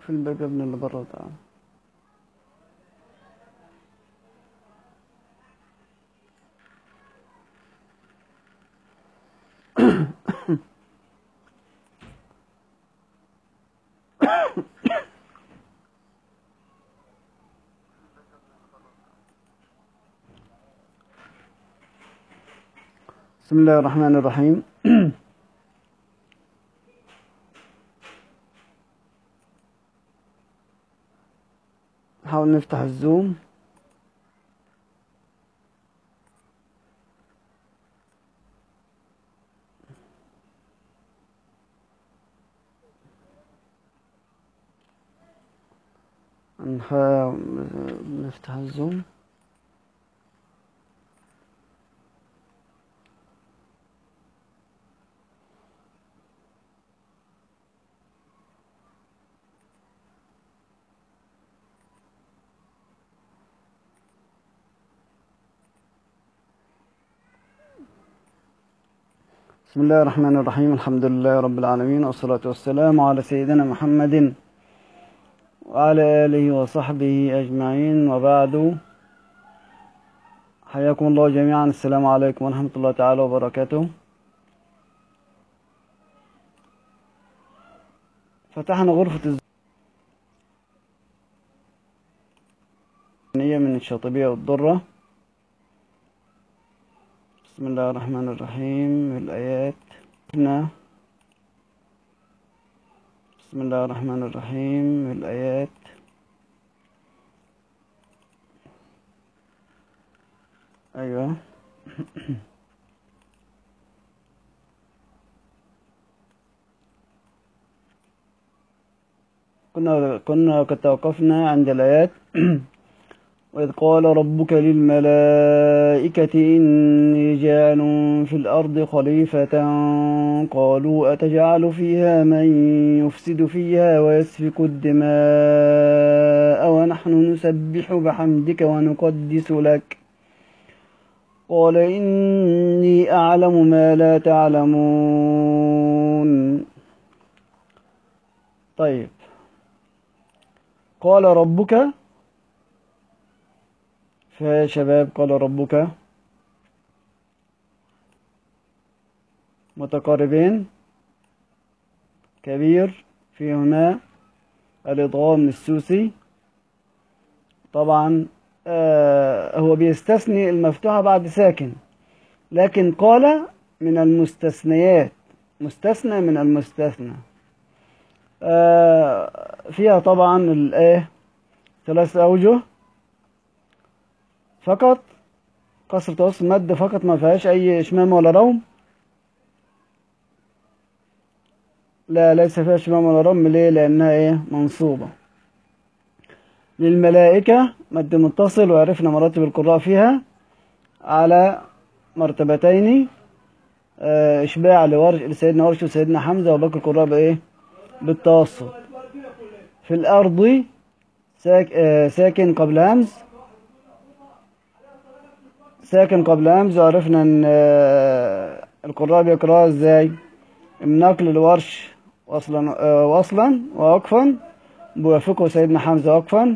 في الباب يا ابن اللي بره تعالى بسم الله الرحمن الرحيم نحاول نفتح الزوم نحاول نفتح الزوم بسم الله الرحمن الرحيم الحمد لله رب العالمين والصلاة والسلام على سيدنا محمد وعلى آله وصحبه أجمعين وبعد حياكم الله جميعا السلام عليكم ورحمة الله تعالى وبركاته فتحنا غرفة الزمنية من الشاطبية والضرة بسم الله الرحمن الرحيم الآيات هنا بسم الله الرحمن الرحيم الآيات أيوة كنا كنا قد توقفنا عند الآيات وإذ قال ربك للملائكة إني جاعل في الأرض خليفة قالوا أتجعل فيها من يفسد فيها ويسفك الدماء ونحن نسبح بحمدك ونقدس لك قال إني أعلم ما لا تعلمون طيب قال ربك فيا شباب قال ربك متقاربين كبير فيهما الإضغام السوسي طبعا آه هو بيستثني المفتوحة بعد ساكن لكن قال من المستثنيات مستثنى من المستثنى آه فيها طبعا الآية ثلاث أوجه فقط كسر توسط مد فقط ما فيهاش اي اشمام ولا روم لا ليس فيها اشمام ولا روم ليه لانها ايه منصوبه للملائكه مد متصل وعرفنا مراتب القراء فيها على مرتبتين اه اشباع لورش لسيدنا ورش وسيدنا حمزه وباقي القراء بايه بالتوسط في الارض ساك اه ساكن قبل همز ساكن قبل همز وعرفنا ان القراء بيقراها ازاي النقل الورش وصلا وصلا ووقفا بيوافقه سيدنا حمزة وقفا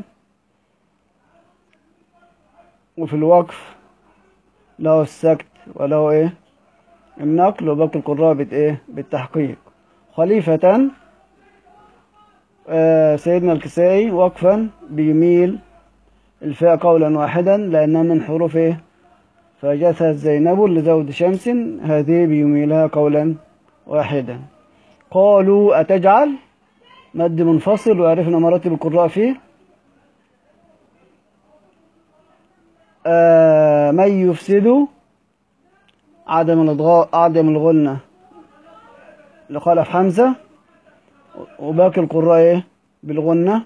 وفي الوقف له السكت وله ايه النقل وباقي القراء بت ايه بالتحقيق خليفة سيدنا الكسائي وقفا بيميل الفاء قولا واحدا لأنها من حروف ايه فجثت زينب لزوج شمس هذه بيميلها قولا واحدا قالوا أتجعل مد منفصل وعرفنا مراتب القراء فيه آه من يفسد عدم الإضغاء عدم الغنة لخلف حمزة وباقي القراء ايه بالغنة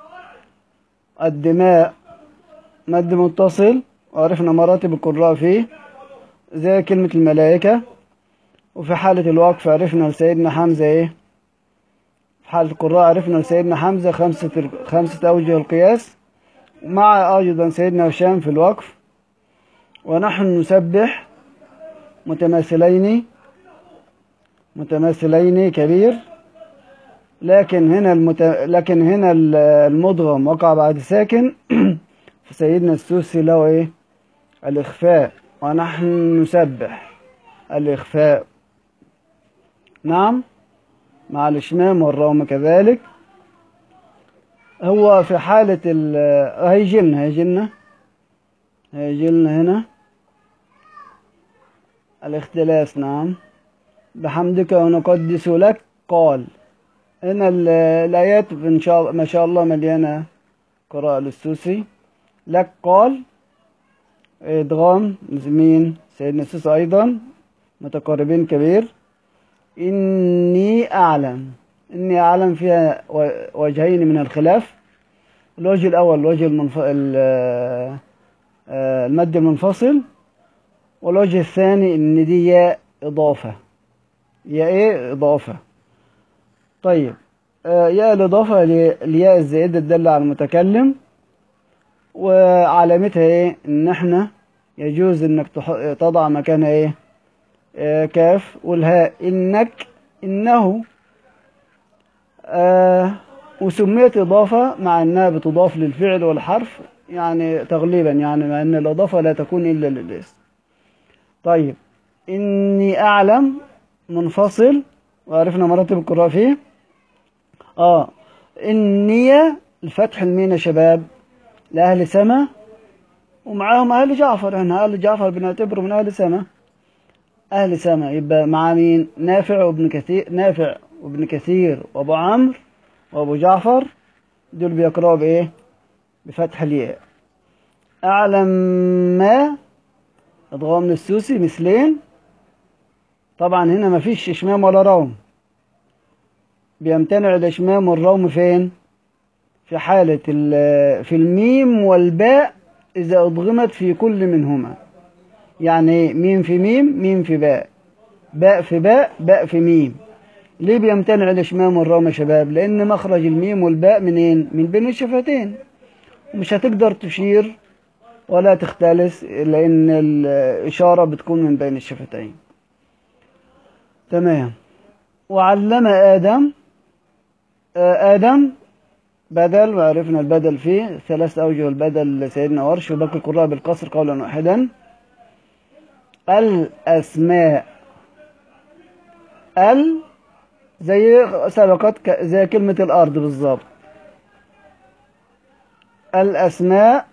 الدماء مد متصل وعرفنا مراتب القراء فيه زي كلمة الملائكة وفي حالة الوقف عرفنا لسيدنا حمزة ايه في حالة القراء عرفنا لسيدنا حمزة خمسة خمسة أوجه القياس مع أيضا سيدنا هشام في الوقف ونحن نسبح متماثلين متماثلين كبير لكن هنا المت... لكن هنا ال- المدغم وقع بعد ساكن فسيدنا السوسي له ايه الإخفاء ونحن نسبح الإخفاء نعم مع الإشمام والروم كذلك هو في حالة ال هيجيلنا هيجيلنا هيجيلنا هنا الاختلاس نعم بحمدك ونقدس لك قال هنا ال- الآيات إن شاء ما شاء الله مليانة قراءة للسوسي لك قال إدغام مين سيدنا السوسي أيضا متقاربين كبير إني أعلم إني أعلم فيها و- وجهين من الخلاف الوجه الأول الوجه المنف... ال- آه، المد المنفصل والوجه الثاني إن دي ياء إضافة يا إيه إضافة طيب آه، ياء الإضافة ل- الياء الزائدة الدالة على المتكلم وعلامتها إيه إن إحنا يجوز إنك تح- تضع مكانها إيه آه، كاف والهاء إنك إنه آه وسميت إضافة مع أنها بتضاف للفعل والحرف يعني تغليبا يعني مع أن الإضافة لا تكون إلا للاسم طيب إني أعلم منفصل وعرفنا مراتب القراءة فيه آه إني الفتح المين يا شباب لأهل سما ومعاهم أهل جعفر احنا أهل جعفر بنعتبره من أهل سما أهل سما يبقى مع مين نافع وابن كثير نافع وابن كثير وأبو عمرو وأبو جعفر دول بيقرأوا بإيه بفتح الياء أعلم ما أضغام للسوسي مثلين طبعا هنا مفيش إشمام ولا روم بيمتنع الإشمام والروم فين في حالة ال- في الميم والباء إذا أضغمت في كل منهما يعني إيه؟ ميم في ميم ميم في باء باء في باء باء في ميم ليه بيمتنع الإشمام والروم يا شباب لأن مخرج الميم والباء منين من بين الشفتين مش هتقدر تشير ولا تختلس لأن الإشارة بتكون من بين الشفتين تمام وعلم آدم آه، آدم بدل وعرفنا البدل فيه ثلاث أوجه البدل لسيدنا ورش وباقي القراء بالقصر قولا واحدا الأسماء ال زي سبقت ك- زي كلمة الأرض بالظبط الأسماء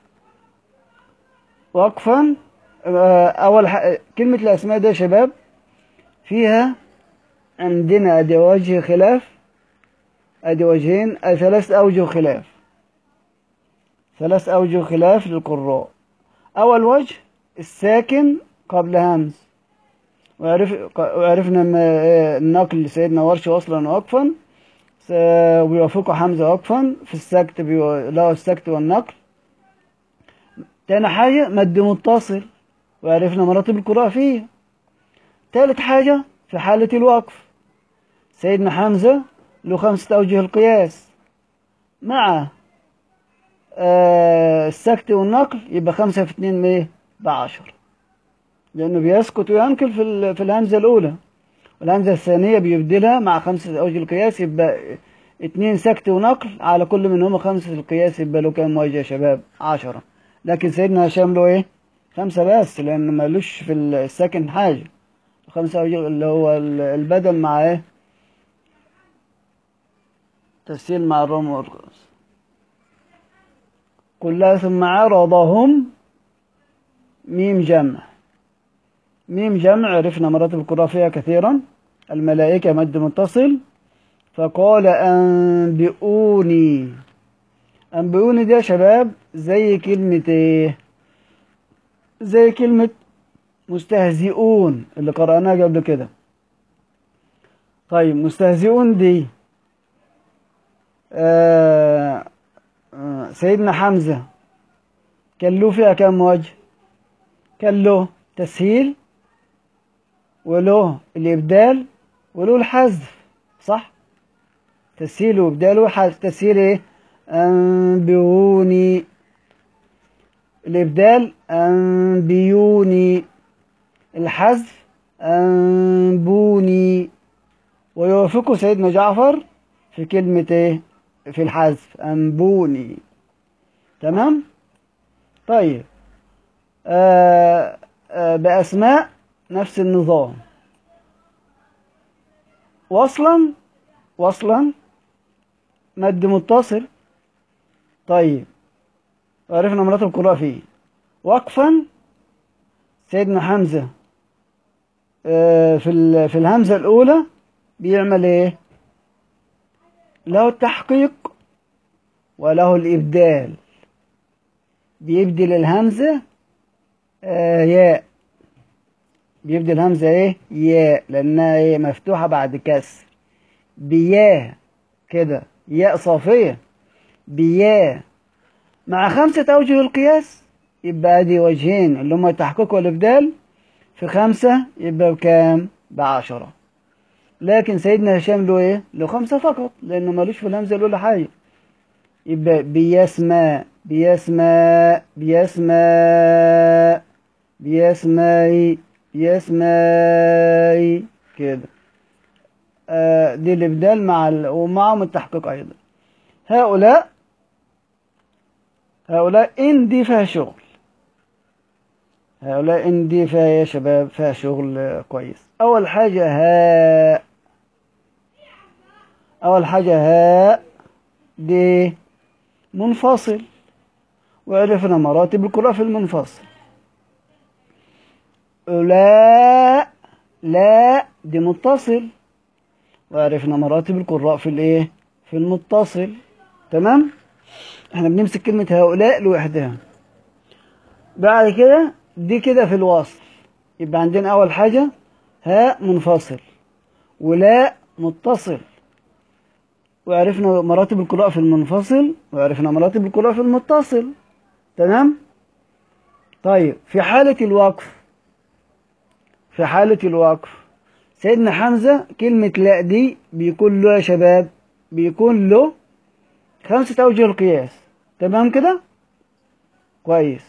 وقفا آه، أول ح... كلمة الأسماء ده يا شباب فيها عندنا أدي وجه خلاف أدي وجهين أدي ثلاث أوجه خلاف ثلاث أوجه خلاف للقراء أول وجه الساكن قبل همز وعرف وعرفنا ما آه، النقل لسيدنا ورش وصلا ووقفا س- ويوافقه حمزة وقفا في السكت بيو- له السكت والنقل تاني حاجة مد متصل وعرفنا مراتب القراءة فيه تالت حاجة في حالة الوقف سيدنا حمزة له خمسة أوجه القياس مع آه السكت والنقل يبقى خمسة في اتنين ايه بعشر لأنه بيسكت وينقل في, ال- في الهمزة الأولى والهمزة الثانية بيبدلها مع خمسة أوجه القياس يبقى اتنين سكت ونقل على كل منهم خمسة القياس يبقى له كام وجه يا شباب عشرة لكن سيدنا هشام له ايه خمسة بس لأن مالوش في السكن حاجة خمسة أوجه اللي هو ال- البدل مع ايه تسهيل مع الرم والقص كلها ثم عرضهم ميم جمع ميم جمع عرفنا مراتب القراء فيها كثيرا الملائكة مد متصل فقال أنبئوني أنبئوني دي يا شباب زي كلمة ايه زي كلمة مستهزئون اللي قرأناها قبل كده طيب مستهزئون دي آه آه سيدنا حمزة كان له فيها كم وجه كان له تسهيل وله الإبدال وله الحذف صح تسهيل وإبدال وحذف تسهيل إيه أنبئوني الإبدال أنبيوني الحذف أنبوني ويوافقه سيدنا جعفر في كلمة ايه في الحذف أنبوني تمام طيب آه آه بأسماء نفس النظام وصلا وصلا مد متصل طيب عرفنا مراتب القراء فيه وقفا سيدنا حمزة آه في ال- في الهمزة الأولى بيعمل إيه؟ له التحقيق وله الإبدال بيبدل الهمزة آه ياء بيبدل الهمزة إيه؟ ياء لأنها إيه مفتوحة بعد كسر بياه كده ياء صافية بياه مع خمسة أوجه القياس يبقى ادي وجهين اللي هما التحقيق والإبدال في خمسة يبقى بكام؟ بعشرة لكن سيدنا هشام له ايه؟ له خمسة فقط لأنه ملوش في الهمزة الأولى حاجة يبقى بيسمى بيسمى بيسمى بيسمى بيسمى كده آه دي الإبدال مع ال... ومعهم التحقيق أيضا هؤلاء هؤلاء إن دي فيها شغل هؤلاء إن دي فيها يا شباب فيها شغل آه، كويس أول حاجة هاء أول حاجة هاء دي منفصل وعرفنا مراتب القراءة في المنفصل لا لا دي متصل وعرفنا مراتب القراء في الايه في المتصل تمام احنا بنمسك كلمة هؤلاء لوحدها بعد كده دي كده في الوصل يبقى عندنا أول حاجة هاء منفصل ولا متصل وعرفنا مراتب القراءة في المنفصل وعرفنا مراتب القراءة في المتصل تمام طيب في حالة الوقف في حالة الوقف سيدنا حمزة كلمة لا دي بيكون له يا شباب بيكون له خمسة أوجه القياس تمام كده كويس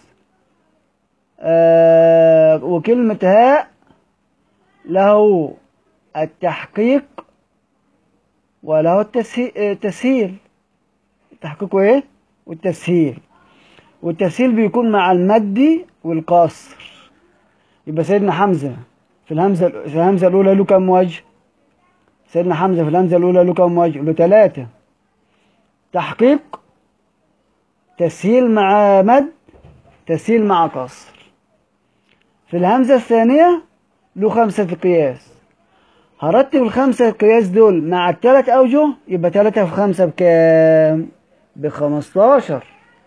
آه وكلمة هاء له التحقيق وله التسهي- التسهيل التحقيق ايه والتسهيل والتسهيل بيكون مع المد والقصر يبقى سيدنا حمزة في الهمزة في الهمزة الأولى له كم وجه؟ سيدنا حمزة في الهمزة الأولى له كم وجه؟ له ثلاثة تحقيق تسهيل مع مد تسهيل مع قصر في الهمزة الثانية له خمسة قياس هرتب الخمسة قياس دول مع الثلاث أوجه يبقى ثلاثة في خمسة بكام؟ بخمستاشر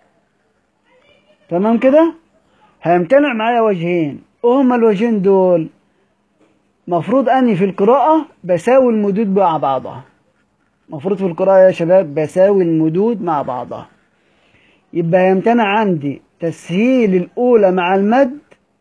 تمام كده؟ هيمتنع معايا وجهين وهما الوجهين دول مفروض أني في القراءة بساوي المدود مع بعضها مفروض في القراءة يا شباب بساوي المدود مع بعضها يبقى يمتنع عندي تسهيل الأولى مع المد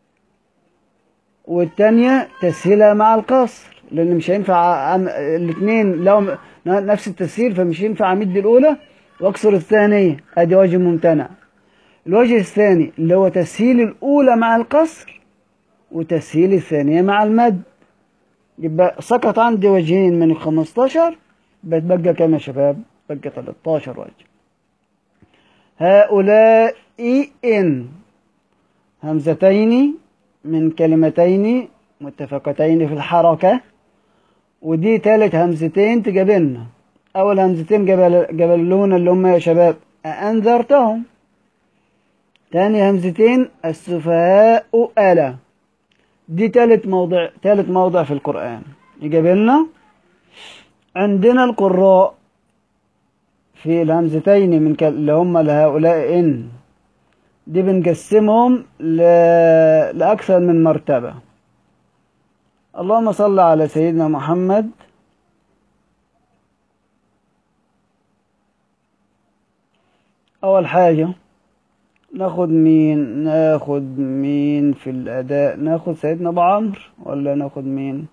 والتانية تسهيلها مع القصر لأن مش هينفع أم- الاتنين لو نفس التسهيل فمش ينفع أمد الأولى وأكسر الثانية أدي وجه ممتنع الوجه الثاني اللي هو تسهيل الأولى مع القصر وتسهيل الثانية مع المد يبقى سقط عندي وجهين من الخمستاشر بتبقى كام يا شباب؟ بقى 13 وجه هؤلاء إن همزتين من كلمتين متفقتين في الحركة ودي تالت همزتين تقابلنا أول همزتين قبل قبلونا اللي هم يا شباب أنذرتهم تاني همزتين السفهاء ألا دي تالت موضع تالت موضع في القرآن يقابلنا عندنا القراء في الهمزتين من ك- اللي هم لهؤلاء إن دي بنقسمهم ل... لأكثر من مرتبة اللهم صل على سيدنا محمد أول حاجة ناخد مين ناخد مين في الأداء ناخد سيدنا أبو عمرو ولا ناخد مين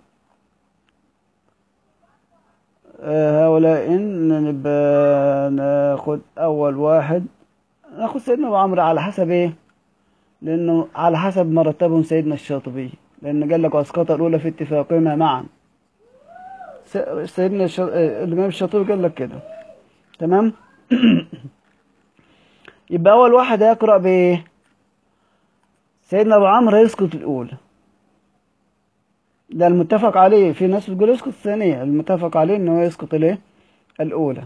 آه، هؤلاء إن نبقى ناخد أول واحد ناخد سيدنا أبو عمرو على حسب إيه لأنه على حسب مرتبهم سيدنا الشاطبي لأن قال لك وأسقط الأولى في اتفاقهما معا س- سيدنا الش... آه، الإمام الشاطبي قال لك كده تمام يبقى أول واحد هيقرأ بإيه سيدنا أبو عمرو هيسقط الأولى ده المتفق عليه في ناس بتقول يسقط الثانية المتفق عليه إن هو يسقط الإيه الأولى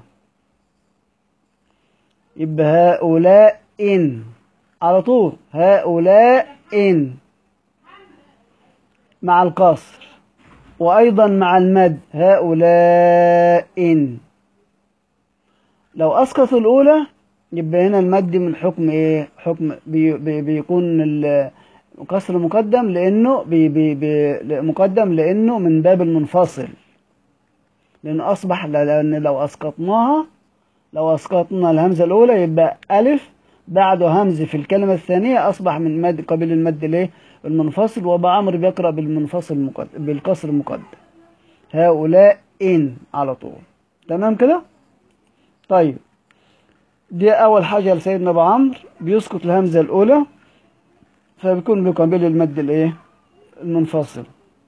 يبقى هؤلاء إن على طول هؤلاء إن مع القصر وأيضا مع المد هؤلاء إن لو أسقط الأولى يبقى هنا المد من حكم إيه حكم بي بي بيكون القصر مقدم لأنه بي بي بي مقدم لأنه من باب المنفصل لأنه أصبح لأن لو أسقطناها لو أسقطنا الهمزة الأولى يبقى ألف بعده همز في الكلمة الثانية أصبح من مد قبيل المد الإيه المنفصل وأبو عمرو بيقرأ بالمنفصل مقدم بالقصر المقدم هؤلاء إن على طول تمام كده طيب دي أول حاجة لسيدنا أبو عمرو بيسقط الهمزة الأولى فبيكون بقبيل المد الإيه المنفصل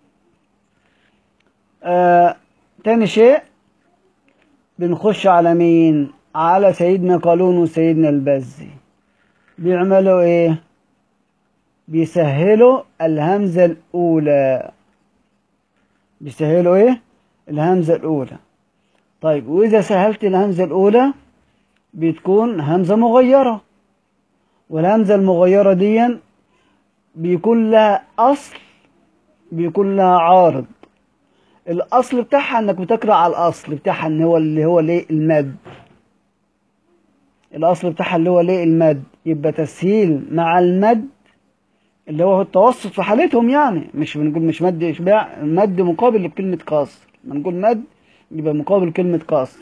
آه تاني شيء بنخش على مين على سيدنا قالون وسيدنا البزي بيعملوا ايه بيسهلوا الهمزة الأولى بيسهلوا ايه الهمزة الأولى طيب وإذا سهلت الهمزة الأولى بتكون همزة مغيرة والهمزة المغيرة دي بيكون لها أصل بيكون لها عارض الأصل بتاعها إنك بتقرأ على الأصل بتاعها إن هو اللي هو ليه المد الأصل بتاعها اللي هو ليه المد يبقى تسهيل مع المد اللي هو التوسط في حالتهم يعني مش بنقول مش مد إشباع مد مقابل لكلمة قصر لما نقول مد يبقى مقابل كلمة قصر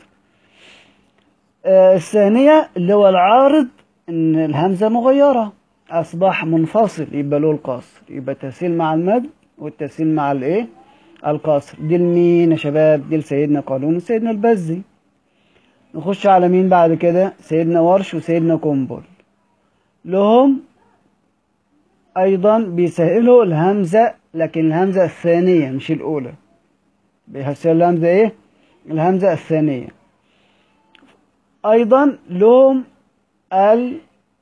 آه الثانية اللي هو العارض إن الهمزة مغيرة أصبح منفصل يبقى له القصر يبقى تسهيل مع المد والتسهيل مع الإيه القصر دي لمين يا شباب دي لسيدنا قالون وسيدنا البزي نخش على مين بعد كده سيدنا ورش وسيدنا قنبل لهم أيضا بيسهلوا الهمزة لكن الهمزة الثانية مش الأولى بيسهلوا الهمزة إيه الهمزة الثانية أيضا لهم ال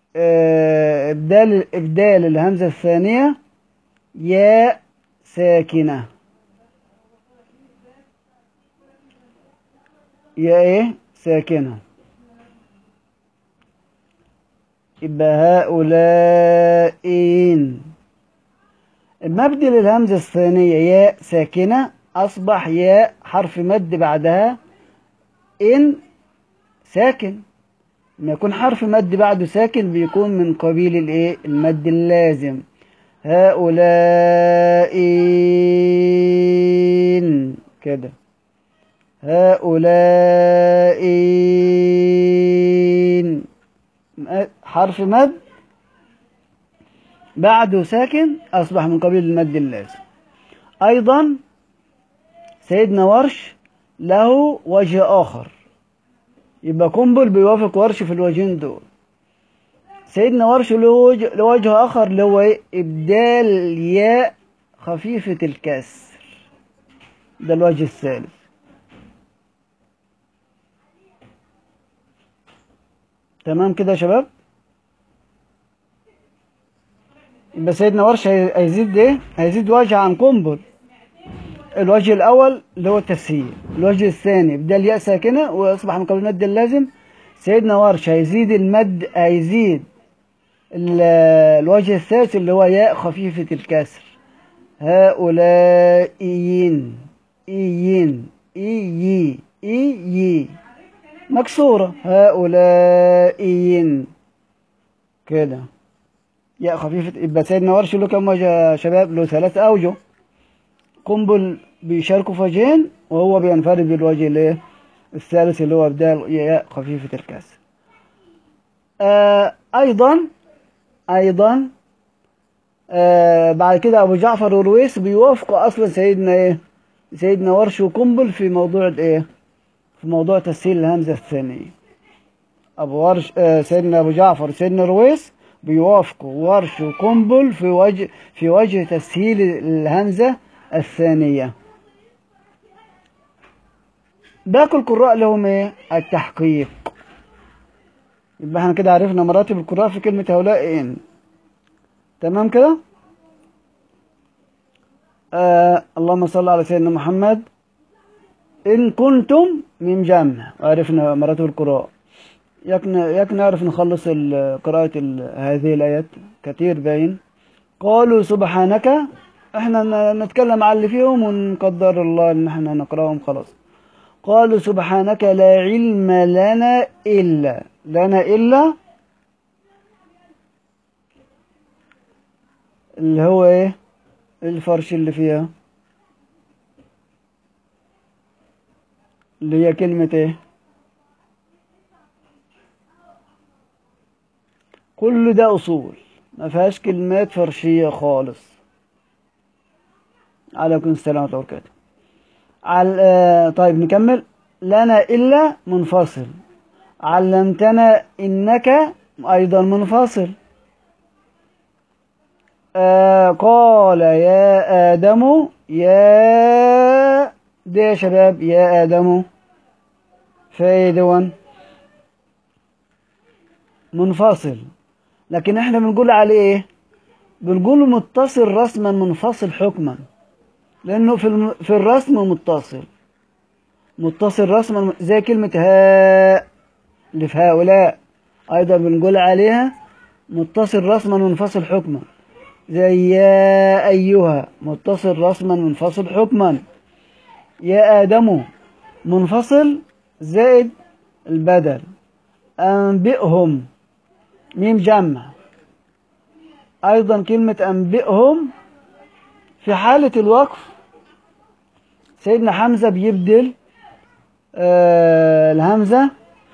إبدال إبدال الهمزة الثانية ياء ساكنة يا ايه ساكنة يبقى هؤلاء إن المبدل الهمزة الثانية ياء ساكنة أصبح ياء حرف مد بعدها إن ساكن لما يكون حرف مد بعده ساكن بيكون من قبيل الايه المد اللازم هؤلاء إن كده هؤلاء إن حرف مد بعده ساكن أصبح من قبيل المد اللازم أيضا سيدنا ورش له وجه آخر يبقى قنبل بيوافق ورش في الوجهين دول سيدنا ورش له وجه, له وجه آخر اللي هو إيه؟ إبدال ياء خفيفة الكسر ده الوجه الثالث تمام كده يا شباب يبقى سيدنا ورش هيزيد ايه هيزيد وجه عن قنبل الوجه الاول اللي هو التسهيل الوجه الثاني بدل الياء ساكنه واصبح من قبل المد اللازم سيدنا ورش هيزيد المد هيزيد الوجه الثالث اللي هو ياء خفيفه الكسر هؤلاء إيين إيين إيي إيي مكسورة هؤلاء إيين كده ياء خفيفة يبقى سيدنا ورش له كم وجه يا شباب له ثلاث أوجه قنبل بيشاركوا في وجهين وهو بينفرد بالوجه الايه الثالث اللي هو بدال ياء خفيفة الكسر آه أيضا أيضا آه بعد كده أبو جعفر ورويس بيوافقوا أصلا سيدنا إيه سيدنا ورش وقنبل في موضوع الإيه في موضوع تسهيل الهمزة الثانية أبو ورش آه سيدنا أبو جعفر وسيدنا رويس بيوافقوا ورش وقنبل في وجه في وجه تسهيل الهمزة الثانية باقي القراء لهم ايه التحقيق يبقى احنا كده عرفنا مراتب القراء في كلمة هؤلاء ان تمام كده آه اللهم صل على سيدنا محمد إن كنتم من جمع وعرفنا مراتب القراء يكن يكن نعرف نخلص ال- قراءة ال- هذه الآيات كتير باين قالوا سبحانك احنا ن- نتكلم على اللي فيهم ونقدر الله ان احنا نقراهم خلاص قالوا سبحانك لا علم لنا إلا لنا إلا اللي هو ايه الفرش اللي فيها اللي هي كلمة ايه كل ده أصول ما فيهاش كلمات فرشية خالص عليكم السلام ورحمة الله وبركاته عل... آه طيب نكمل لنا إلا منفصل علمتنا إنك أيضا منفصل آه قال يا آدم يا ده يا شباب يا آدم فايدون منفصل لكن احنا بنقول عليه ايه بنقول متصل رسما منفصل حكما لانه في الم... في الرسم متصل متصل رسما زي كلمة هاء اللي في هؤلاء ايضا بنقول عليها متصل رسما منفصل حكما زي يا ايها متصل رسما منفصل حكما يا ادم منفصل زائد البدل انبئهم ميم جمع أيضا كلمة أنبئهم في حالة الوقف سيدنا حمزة بيبدل آه الهمزة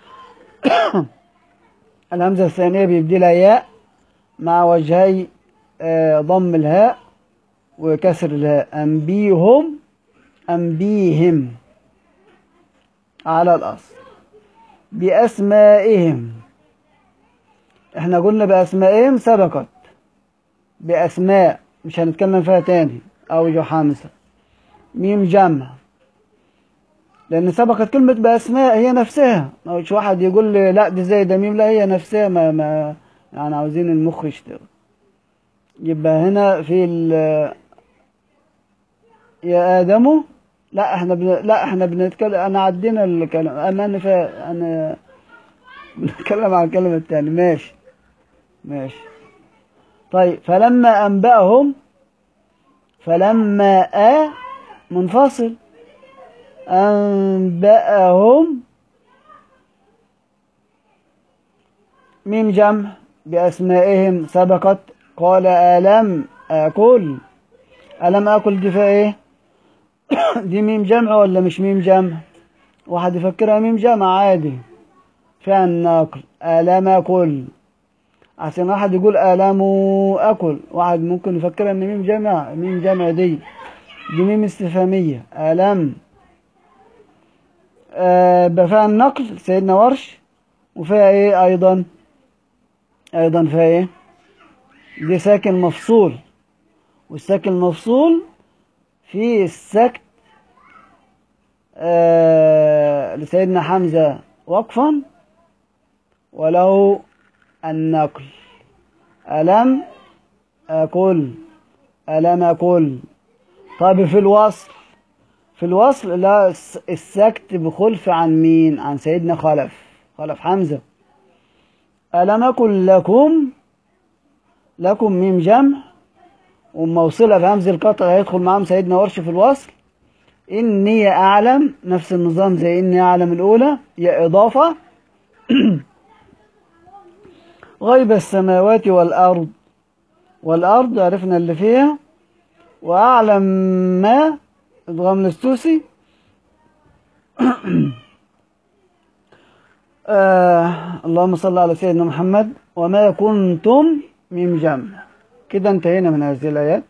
الهمزة الثانية بيبدلها ياء مع وجهي آه ضم الهاء وكسر الهاء أنبيهم أنبيهم على الأصل بأسمائهم احنا قلنا بأسمائهم سبقت بأسماء مش هنتكلم فيها تاني أوجه خمسة ميم جمع لأن سبقت كلمة بأسماء هي نفسها مش واحد يقول لي لا دي زي ده ميم لا هي نفسها ما, ما يعني عاوزين المخ يشتغل يبقى هنا في ال يا آدم لا احنا بن... لا احنا بنتكلم انا عدينا الكلام انا انا فا... انا بنتكلم عن الكلمة التانية ماشي ماشي طيب فلما أنبأهم فلما أ منفصل أنبأهم ميم جمع بأسمائهم سبقت قال ألم أكل ألم أكل دي فيها إيه دي ميم جمع ولا مش ميم جمع واحد يفكرها ميم جمع عادي فيها النقل ألم أكل عشان واحد يقول ألم أكل واحد ممكن يفكرها إن ميم جمع ميم جمع دي دي ميم استفهامية ألم آه فيها النقل سيدنا ورش وفيها إيه أيضا أيضا فيها إيه دي ساكن مفصول والساكن المفصول في السكت آه لسيدنا حمزة وقفا وله النقل ألم أقل ألم أقل طيب في الوصل في الوصل لا السكت بخلف عن مين عن سيدنا خلف خلف حمزة ألم أقل لكم لكم ميم جمع وموصلة بهمز القطع هيدخل معاهم سيدنا ورش في الوصل إني أعلم نفس النظام زي إني أعلم الأولى هي إضافة غيب السماوات والأرض والأرض عرفنا اللي فيها وأعلم ما إدغام الاستوسي آه اللهم صل على سيدنا محمد وما كنتم من جمع كده انتهينا من هذه الآيات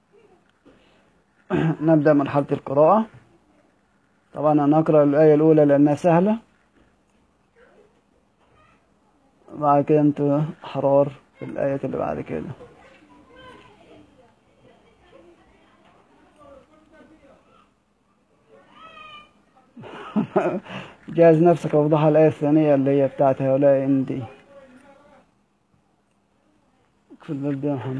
نبدأ مرحلة القراءة طبعا أنا أقرأ الآية الأولى لأنها سهلة بعد كده انتوا أحرار في الآية اللي بعد كده جهز نفسك أوضح الآية الثانية اللي هي بتاعت هؤلاء إن دي في الباب ده يا محمد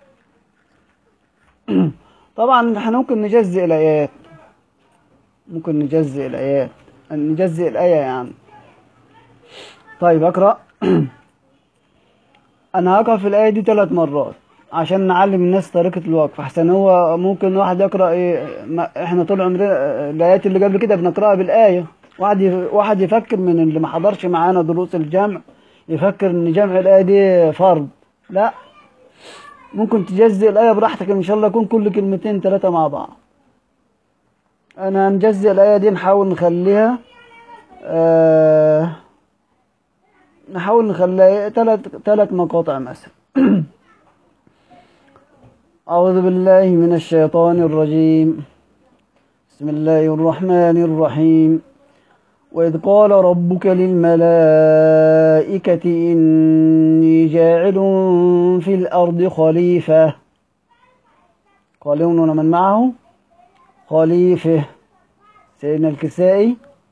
طبعا احنا ممكن نجزئ الآيات ممكن نجزئ الآيات نجزئ الآية يعني طيب أقرأ أنا هقرأ في الآية دي ثلاث مرات عشان نعلم الناس طريقة الوقف أحسن هو ممكن واحد يقرأ إيه ما إحنا طول عمرنا الآيات اللي قبل كده بنقرأها بالآية واحد يف- واحد يفكر من اللي ما حضرش معانا دروس الجمع يفكر إن جمع الآية دي فرض لا ممكن تجزئ الآية براحتك إن شاء الله يكون كل كلمتين ثلاثة مع بعض أنا هنجزئ الآية دي نحاول نخليها آه نحاول نخليها ثلاث ثلاث مقاطع مثلا أعوذ بالله من الشيطان الرجيم بسم الله الرحمن الرحيم وإذ قال ربك للملائكة إني جاعل في الأرض خليفة قالون من معه خليفة سيدنا الكسائي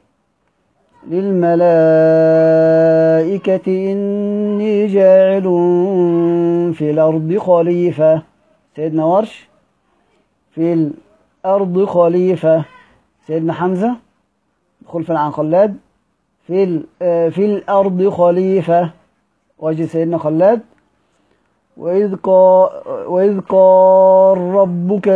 للملائكة إني جاعل في الأرض خليفة سيدنا ورش في الأرض خليفة سيدنا حمزة خلفا عن خلاد في ال- آه، في الأرض خليفة وجه سيدنا خلاد وإذ قال, وإذ قال ربك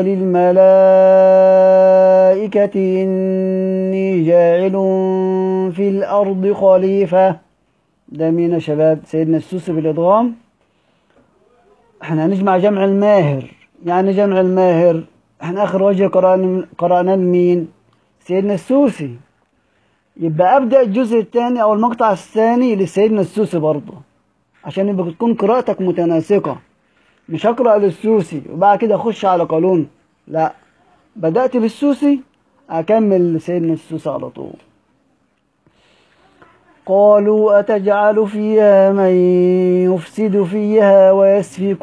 للملائكة إني جاعل في الأرض خليفة ده مين يا شباب سيدنا السوسي بالإدغام احنا هنجمع جمع الماهر يعني جمع الماهر احنا آخر وجه قرأنا قرأنا لمين سيدنا السوسي يبقى أبدأ الجزء الثاني أو المقطع الثاني لسيدنا السوسي برضه عشان يبقى تكون قراءتك متناسقة مش هقرأ للسوسي وبعد كده أخش على قانون لا بدأت بالسوسي أكمل سيدنا السوسي على طول قالوا أتجعل فيها من يفسد فيها ويسفك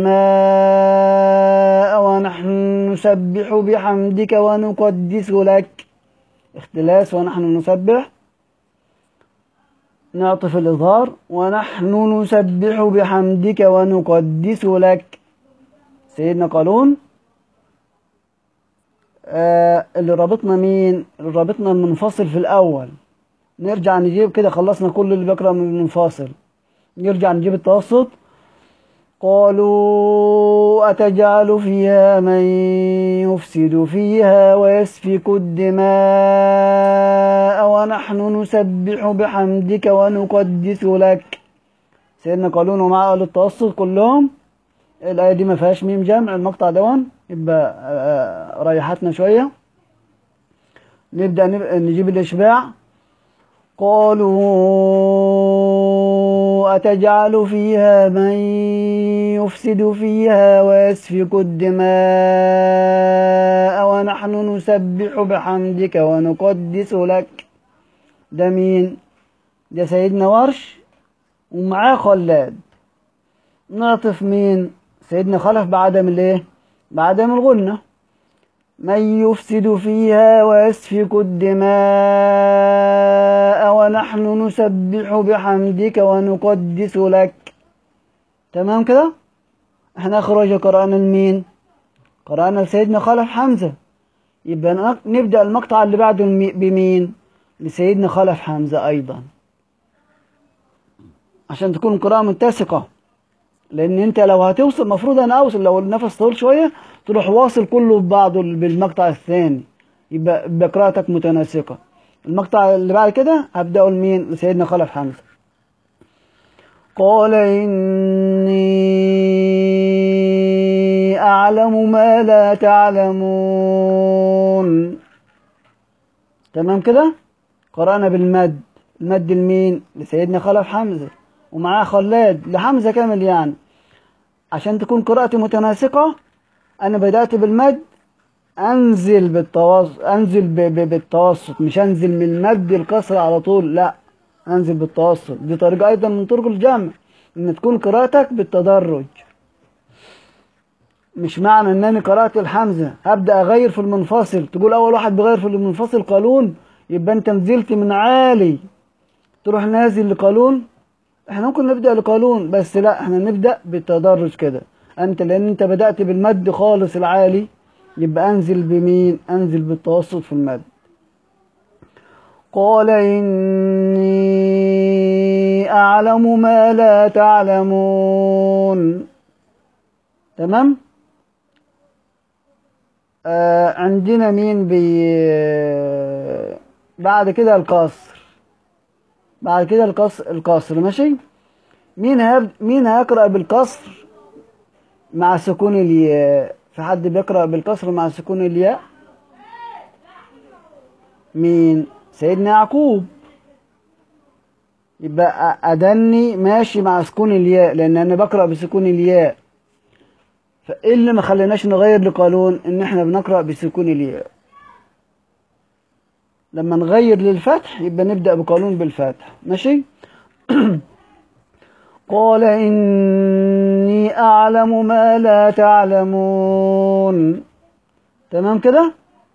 الدماء ونحن نسبح بحمدك ونقدس لك اختلاس ونحن نسبح نعطف الإظهار ونحن نسبح بحمدك ونقدس لك سيدنا قالون آه اللي رابطنا مين اللي رابطنا المنفصل في الأول نرجع نجيب كده خلصنا كل اللي بيقرأ من المنفصل نرجع نجيب التوسط قالوا أتجعل فيها من يفسد فيها ويسفك الدماء ونحن نسبح بحمدك ونقدس لك سيدنا قالون ومع أهل التوسط كلهم الآية دي ما فيهاش ميم جمع المقطع دون يبقى آه، ريحتنا شوية نبدأ نب- نجيب الإشباع قالوا أتجعل فيها من يفسد فيها ويسفك الدماء ونحن نسبح بحمدك ونقدس لك ده مين ده سيدنا ورش ومعاه خلاد نعطف مين سيدنا خلف بعدم الايه بعدم الغنة من يفسد فيها ويسفك الدماء ونحن نسبح بحمدك ونقدس لك تمام كده احنا اخر وجه قرأنا لمين قرأنا لسيدنا خلف حمزة يبقى نق- نبدأ المقطع اللي بعده المي- بمين لسيدنا خلف حمزة أيضا عشان تكون القراءة متسقة لأن أنت لو هتوصل المفروض أنا أوصل لو النفس طول شوية تروح واصل كله ببعضه بالمقطع الثاني يبقى يبقى قراءتك متناسقة المقطع اللي بعد كده هبدأه لمين لسيدنا خلف حمزة قال إني أعلم ما لا تعلمون تمام كده قرأنا بالمد المد لمين لسيدنا خلف حمزة ومعاه خلاد لحمزة كامل يعني عشان تكون قراءتي متناسقة أنا بدأت بالمد أنزل بالتوسط أنزل ب... ب... بالتوسط مش أنزل من المد الكسر على طول لا أنزل بالتوسط دي طريقة أيضا من طرق الجمع إن تكون قراءتك بالتدرج مش معنى إنني قرأت الحمزة هبدأ أغير في المنفصل تقول أول واحد بيغير في المنفصل قالون يبقى انت نزلت من عالي تروح نازل لقانون احنا ممكن نبدأ لقانون بس لا احنا نبدأ بالتدرج كده انت لان انت بدأت بالمد خالص العالي يبقى انزل بمين انزل بالتوسط في المد قال إني أعلم ما لا تعلمون تمام آه عندنا مين بي بعد كده القصر بعد كده القصر القصر ماشي مين هب... مين هيقرأ بالقصر مع سكون الياء في حد بيقرأ بالقصر مع سكون الياء مين سيدنا يعقوب يبقى أدني ماشي مع سكون الياء لأن أنا بقرأ بسكون الياء فإيه اللي ما خليناش نغير لقانون إن إحنا بنقرأ بسكون الياء لما نغير للفتح يبقى نبدأ بقانون بالفتح ماشي قال إني أعلم ما لا تعلمون تمام كده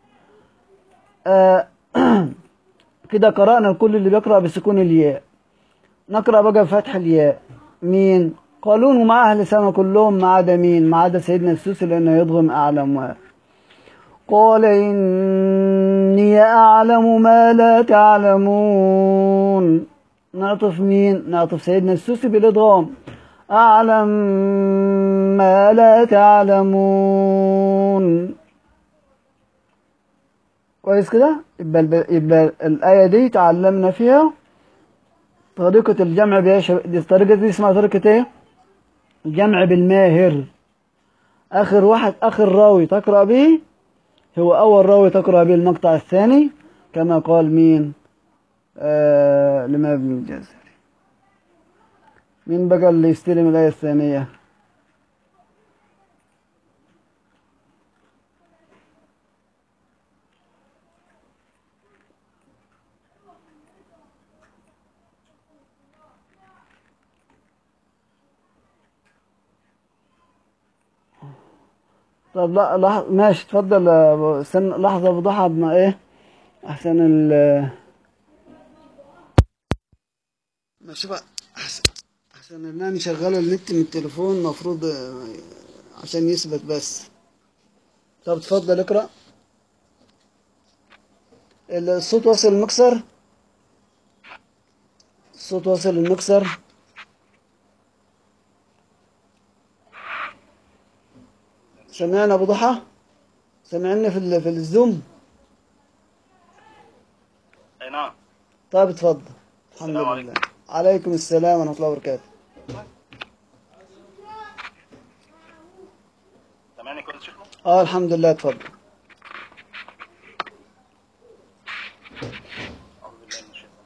آه كده قرأنا كل اللي بيقرأ بسكون الياء نقرأ بقى بفتح الياء مين قالون ومع أهل سما كلهم ما عدا مين ما عدا سيدنا السوسي لأنه يضغم أعلم قال إني أعلم ما لا تعلمون نعطف مين نعطف سيدنا السوسي بالإضغام أعلم ما لا تعلمون كويس كده يبقى, يبقى الآية دي تعلمنا فيها طريقة الجمع بيها دي الطريقة دي اسمها طريقة ايه الجمع بالماهر آخر واحد آخر راوي تقرأ به هو أول راوي تقرأ به المقطع الثاني كما قال مين آه لما ابن الجزري مين بقى اللي يستلم الآية الثانية طب لا لحظة ماشي اتفضل استنى لحظة بضحى ما ايه احسن ال ماشي بقى احسن احسن ان انا شغاله النت من التليفون المفروض عشان يثبت بس طب اتفضل اقرا الصوت واصل المكسر الصوت واصل المكسر سمعنا ابو ضحى سمعنا في في الزوم اي نعم طيب اتفضل الحمد السلام لله عليكم. عليكم السلام ورحمه الله وبركاته سامعني كويس شيخنا اه الحمد لله اتفضل أعوذ بالله من الشيطان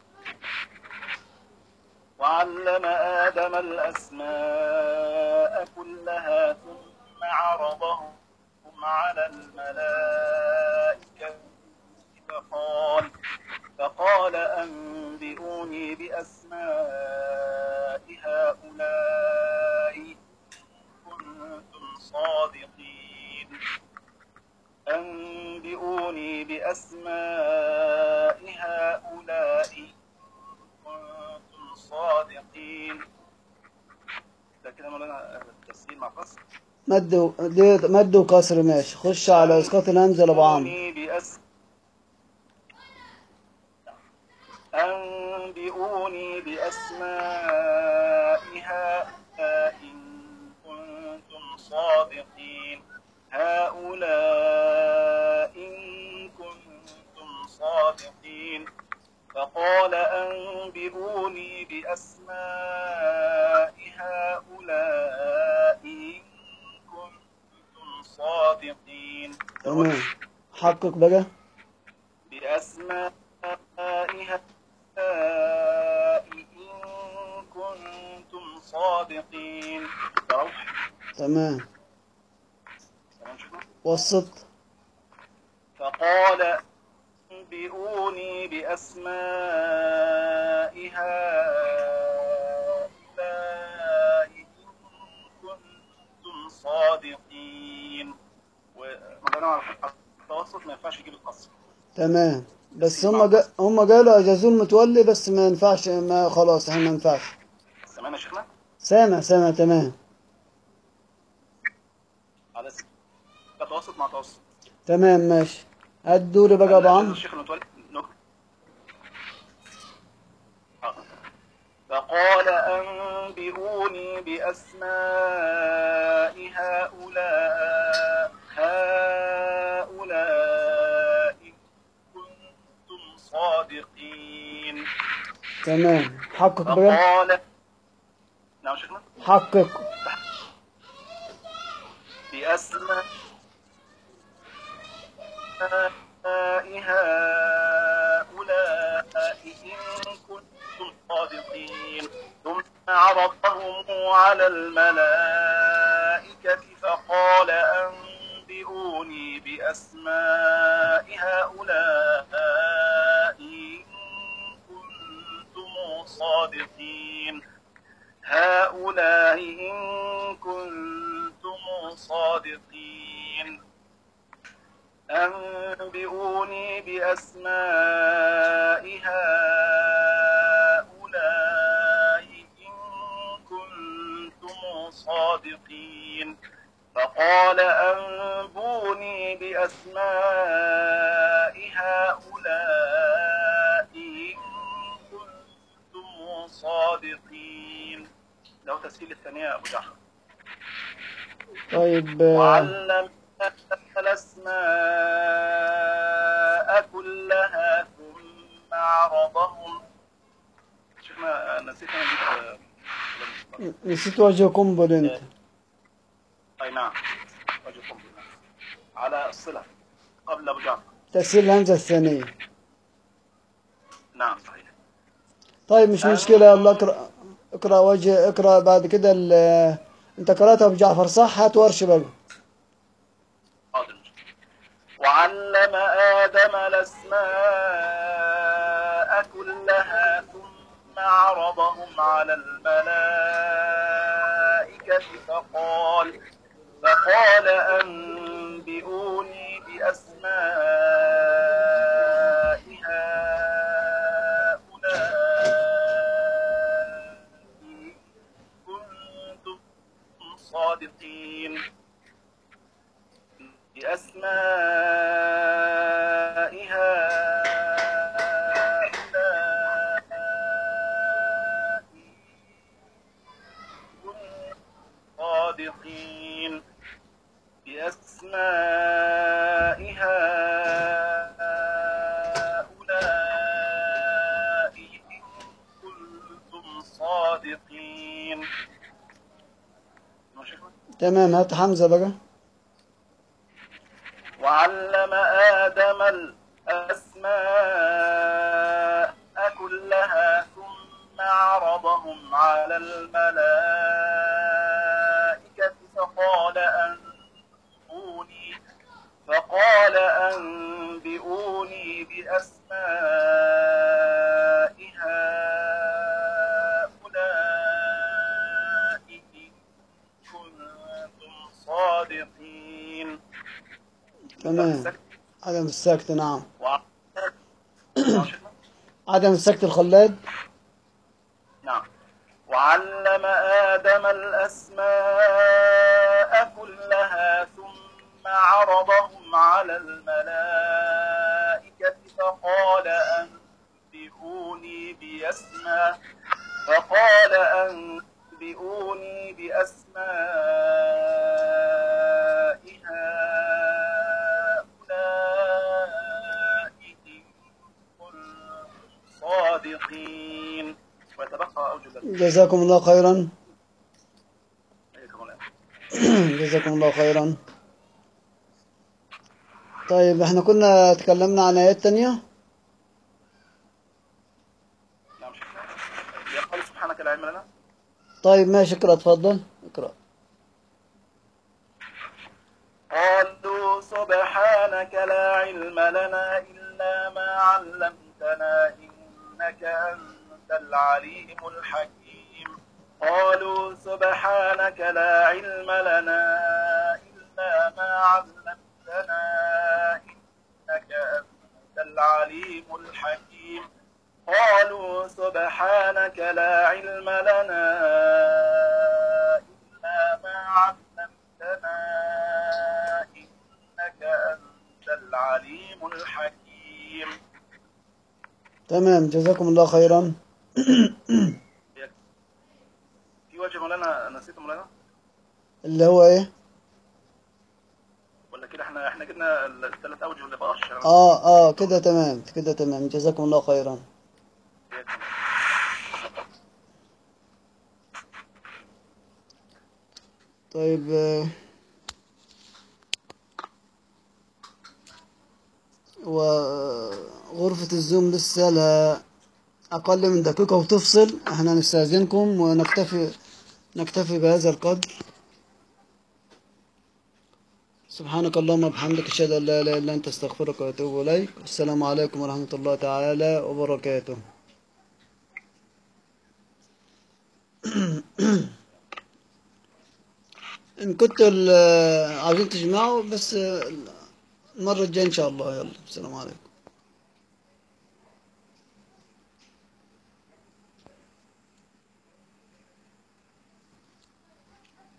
وعلم آدم الأسماء كلها ثم عرضهم على الملائكة فقال فقال أنبئوني بأسماء هؤلاء إن كنتم صادقين أنبئوني بأسماء هؤلاء إن كنتم صادقين ده كده مولانا التسجيل مع قصر مد و- دي مد وكسر ماشي خش على اسقاط الهمزه لابو عمرو أنبئوني بأس أنبئوني بأسماء هؤلاء إن كنتم صادقين هؤلاء إن كنتم صادقين فقال أنبئوني بأسماء هؤلاء إن كنتم صادقين تمام حقق بقى بأسماء هؤلاء إن كنتم صادقين روح تمام تمام شكرا وسط فقال انبئوني بأسماء هؤلاء إن كنتم صادقين ومدانا على التوسط ما ينفعش يجيب القصر تمام بس هم جا... هم قالوا اجازوا المتولي بس ما ينفعش ما خلاص احنا ما ينفعش سامعنا يا شيخنا سامع سامع تمام على س- تتوسط مع توسط تمام ماشي هات دوري بقى يا ابو عمرو الشيخ المتولي نكتب حاضر. فقال أنبئوني بأسماء هؤلاء هؤلاء إن كنتم صادقين تمام حقق بقى فقال نعم شيخنا حقق بأسماء هؤلاء إن كنتم صادقين ثم عرضهم على الملائكة فقال أنبئوني بأسماء هؤلاء إن كنتم صادقين هؤلاء إن كنتم صادقين أنبئوني بأسماء هؤلاء إن كنتم صادقين فقال أنبوني بأسماء هؤلاء إن كنتم صادقين له تسهيل الثانية يا أبو جعفر طيب آه، وعلم الأسماء كلها ثم عرضهم شيخنا نسيت أنا جبت نسيت وجه قنبل انت أي نعم وجهكم بالله على الصلة قبل أبو جعفر تسهيل الهمزة الثانية نعم صحيح طيب مش مشكلة يلا اقرأ اقرأ وجه اقرأ بعد كده ال- انت قرأت ابو جعفر صح هات ورش بقى حاضر وعلم آدم الأسماء كلها ثم عرضهم على الملائكة فقال فقال أنبئوني بأسماء هؤلاء إن كنتم صادقين بأسماء هؤلاء كنتم صادقين بأسماء هؤلاء إن كنتم صادقين ماشي تمام هات حمزة بقى وعلم آدم الأسماء كلها ثم عرضهم على الملائكة فقال أنبئوني فقال أنبئوني بأسماء هؤلاء إن كنتم صادقين تمام عدم السكت نعم وع- عدم السكت الخلاد نعم وعلم آدم الأسماء كلها ثم عرضهم على الملائكة فقال أنبئوني بأسماء فقال أنبئوني بأسماء هؤلاء إن كنتم صادقين ويتبقى أوجه الذي جزاكم الله خيرا عليكم الآن جزاكم الله خيرا طيب احنا كنا تكلمنا عن آيات تانية نعم شكرا يقول سبحانك لا علم لنا طيب ماشي اقرأ اتفضل اقرأ قالوا سبحانك لا علم لنا إلا ما علمتنا إنك أنت العليم الحكيم قالوا سبحانك لا علم لنا إلا ما علمتنا إنك أنت العليم الحكيم قالوا سبحانك لا علم لنا إلا ما علمتنا إنك أنت العليم الحكيم تمام جزاكم الله خيرا في وجه مولانا نسيت مولانا اللي هو ايه ولا كده احنا احنا جبنا الثلاث اوجه اللي بقاش اه اه كده تمام كده تمام جزاكم الله خيرا طيب آه، وغرفة الزوم لسه لها أقل من دقيقة وتفصل احنا نستأذنكم ونكتفي نكتفي بهذا القدر سبحانك اللهم وبحمدك أشهد أن لا إله إلا أنت أستغفرك وأتوب إليك السلام عليكم ورحمة الله تعالى وبركاته إن كنتوا ال- عاوزين تجمعوا بس المرة الجاية إن شاء الله يلا السلام عليكم